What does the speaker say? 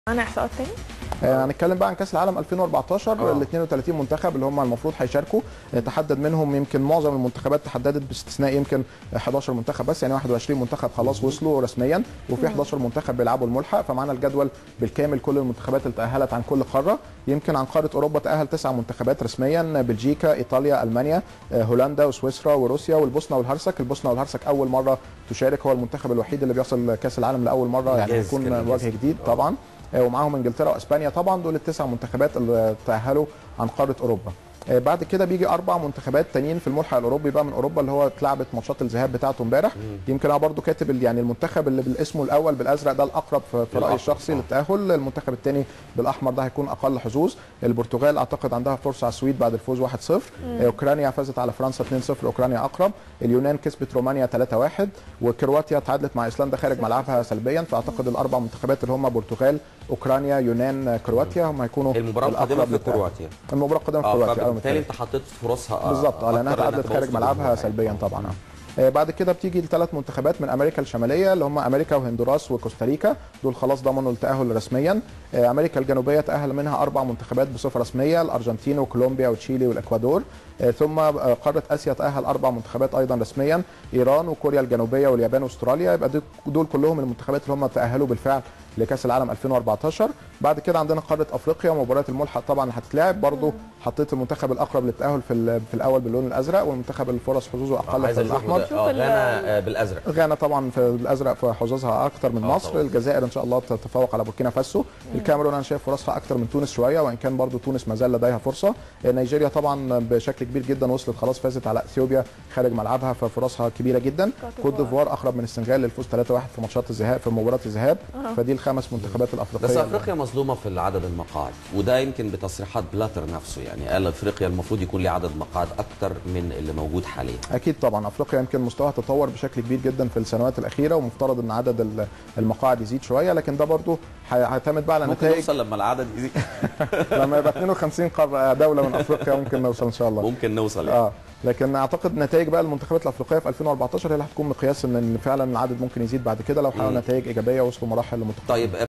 معانا احصاءات تاني آه، هنتكلم بقى عن كاس العالم 2014 آه. ال 32 منتخب اللي هم المفروض هيشاركوا آه، تحدد منهم يمكن معظم المنتخبات تحددت باستثناء يمكن آه، 11 منتخب بس يعني 21 منتخب خلاص وصلوا رسميا وفي 11 منتخب بيلعبوا الملحق فمعانا الجدول بالكامل كل المنتخبات اللي تاهلت عن كل قاره يمكن عن قاره اوروبا تاهل تسع منتخبات رسميا بلجيكا ايطاليا المانيا آه، هولندا وسويسرا وروسيا والبوسنه والهرسك البوسنه والهرسك اول مره تشارك هو المنتخب الوحيد اللي بيصل كاس العالم لاول مره يعني إنجاز هيكون كان إنجاز. وجه جديد آه. طبعا آه، ومعاهم انجلترا واسبانيا طبعا دول التسع منتخبات اللي تاهلوا عن قاره اوروبا آه، بعد كده بيجي اربع منتخبات تانيين في الملحق الاوروبي بقى من اوروبا اللي هو اتلعبت ماتشات الذهاب بتاعته امبارح يمكن انا برضو كاتب ال- يعني المنتخب اللي بالاسم الاول بالازرق ده الاقرب في, في رايي الأقرب، الشخصي آه. للتاهل المنتخب الثاني بالاحمر ده هيكون اقل حظوظ البرتغال اعتقد عندها فرصه على السويد بعد الفوز 1-0 آه، اوكرانيا فازت على فرنسا 2-0 اوكرانيا اقرب اليونان كسبت رومانيا 3-1 وكرواتيا تعادلت مع ايسلندا خارج ملعبها سلبيا فاعتقد الاربع منتخبات اللي هم برتغال اوكرانيا يونان آه، كرواتيا هم هيكونوا المباراه القادمه الأقرب في للتأهل. كرواتيا المباراه القادمه في اه كرواتيا أول ما فبالتالي تتأهل. انت حطيت فرصها آه، بالظبط اه لانها أكتر إنك تعادلت خارج توصل ملعبها للنهائي. سلبيا طبعا آه. آه، بعد كده بتيجي الثلاث منتخبات من امريكا الشماليه اللي هم امريكا وهندوراس وكوستاريكا دول خلاص ضمنوا التاهل رسميا آه، امريكا الجنوبيه تاهل منها اربع منتخبات بصفه رسميه الارجنتين وكولومبيا وتشيلي والاكوادور آه، ثم آه، قاره اسيا تاهل اربع منتخبات ايضا رسميا ايران وكوريا الجنوبيه واليابان واستراليا يبقى دول- دول كلهم المنتخبات اللي هم تاهلوا بالفعل لكاس العالم 2014 بعد كده عندنا قاره افريقيا ومباراه الملحق طبعا اللي هتتلعب برضو حطيت المنتخب الاقرب للتاهل في ال- في الاول باللون الازرق والمنتخب الفرص حظوظه آه، اقل عايز في اشوفه الاحمر ده. شوف اه ال- غانا آه، بالازرق غانا طبعا في الازرق في حظوظها اكتر من آه مصر طبعاً. الجزائر ان شاء الله تتفوق على بوركينا فاسو الكاميرون انا شايف فرصها اكتر من تونس شويه وان كان برضو تونس ما زال لديها فرصه نيجيريا طبعا بشكل كبير جدا وصلت خلاص فازت على اثيوبيا خارج ملعبها ففرصها كبيره جدا كوت ديفوار اقرب من السنغال للفوز 3-1 في ماتشات الذهاب في مباراه الذهاب فدي الخمس منتخبات الافريقيه بس افريقيا مظلومه في عدد المقاعد وده يمكن بتصريحات بلاتر نفسه يعني قال افريقيا المفروض يكون لي عدد مقاعد اكتر من اللي موجود حاليا اكيد طبعا افريقيا يمكن مستواها تطور بشكل كبير جدا في السنوات الاخيره ومفترض ان عدد ال- المقاعد يزيد شويه لكن ده برضو هيعتمد بقى على ممكن نتائج نوصل لما العدد يزيد لما يبقى 52 قاره دوله من افريقيا ممكن نوصل ان شاء الله ممكن نوصل يعني. اه لكن اعتقد نتائج بقى المنتخبات الافريقيه في 2014 هي اللي هتكون مقياس ان إن فعلا العدد ممكن يزيد بعد كده لو حققوا مم. نتائج ايجابيه ووصلوا مراحل المنتخبات طيب